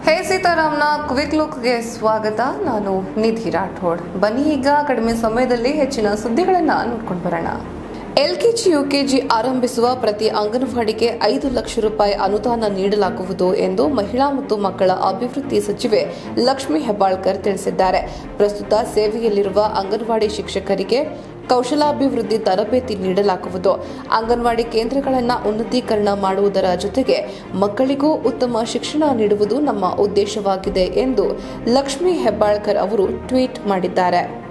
ಹೇ ಸೀತಾರಾಮ್ನ quick ಲುಕ್ಗೆ ಸ್ವಾಗತ ನಾನು ನಿಧಿ ರಾಠೋಡ್ ಬನ್ನಿ ಈಗ ಕಡಿಮೆ ಸಮಯದಲ್ಲಿ ಹೆಚ್ಚಿನ ಸುದ್ದಿಗಳನ್ನ ನೋಡ್ಕೊಂಡು ಬರೋಣ ಎಲ್ಕೆಜಿ ಯುಕೆಜಿ ಆರಂಭಿಸುವ ಪ್ರತಿ ಅಂಗನವಾಡಿಗೆ ಐದು ಲಕ್ಷ ರೂಪಾಯಿ ಅನುದಾನ ನೀಡಲಾಗುವುದು ಎಂದು ಮಹಿಳಾ ಮತ್ತು ಮಕ್ಕಳ ಅಭಿವೃದ್ಧಿ ಸಚಿವೆ ಲಕ್ಷ್ಮೀ ಹೆಬ್ಬಾಳ್ಕರ್ ತಿಳಿಸಿದ್ದಾರೆ ಪ್ರಸ್ತುತ ಸೇವೆಯಲ್ಲಿರುವ ಅಂಗನವಾಡಿ ಶಿಕ್ಷಕರಿಗೆ ಕೌಶಲಾಭಿವೃದ್ಧಿ ತರಬೇತಿ ನೀಡಲಾಗುವುದು ಅಂಗನವಾಡಿ ಕೇಂದ್ರಗಳನ್ನು ಉನ್ನತೀಕರಣ ಮಾಡುವುದರ ಜೊತೆಗೆ ಮಕ್ಕಳಿಗೂ ಉತ್ತಮ ಶಿಕ್ಷಣ ನೀಡುವುದು ನಮ್ಮ ಉದ್ದೇಶವಾಗಿದೆ ಎಂದು ಲಕ್ಷ್ಮೀ ಹೆಬ್ಬಾಳ್ಕರ್ ಅವರು ಟ್ವೀಟ್ ಮಾಡಿದ್ದಾರೆ